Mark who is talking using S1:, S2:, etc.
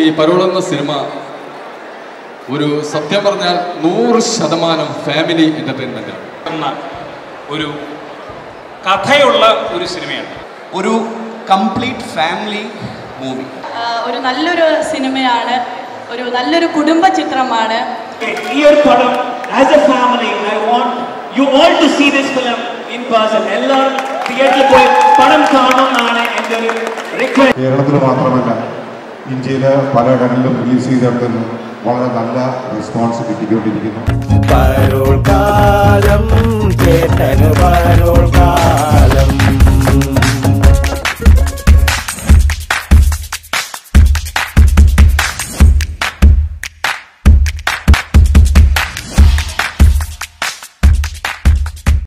S1: ഈ പരോളെന്ന സിനിമ ഒരു സത്യം പറഞ്ഞാൽ നൂറ് ശതമാനം ഫാമിലി എന്റർടൈൻമെന്റ്
S2: എന്ന ഒരു കഥയുള്ള ഒരു സിനിമയാണ്
S3: ഒരു കംപ്ലീറ്റ് ഫാമിലി മൂവി
S4: ആഹ് ഒരു നല്ലൊരു സിനിമയാണ് ഒരു നല്ലൊരു കുടുംബ ചിത്രമാണ്
S5: ഈ ഒരു പടം as a family I want you all to see this film in person എല്ലാവരും തിയേറ്ററിൽ പോയി പടം കാണണമെന്നാണ് എൻ്റെ ഒരു റിക്വസ്റ്റ്
S6: കേരളത്തിൽ മാത്രമല്ല ഇന്ത്യയിലെ പല ഇടങ്ങളിലും റിലീസ് ചെയ്തെടുത്തുനിന്ന് വളരെ നല്ല റെസ്പോൺസ് കിട്ടിക്കൊണ്ടിരിക്കുന്നു
S7: പരോൾ കാലം ചേട്ടന് പരോൾ കാലം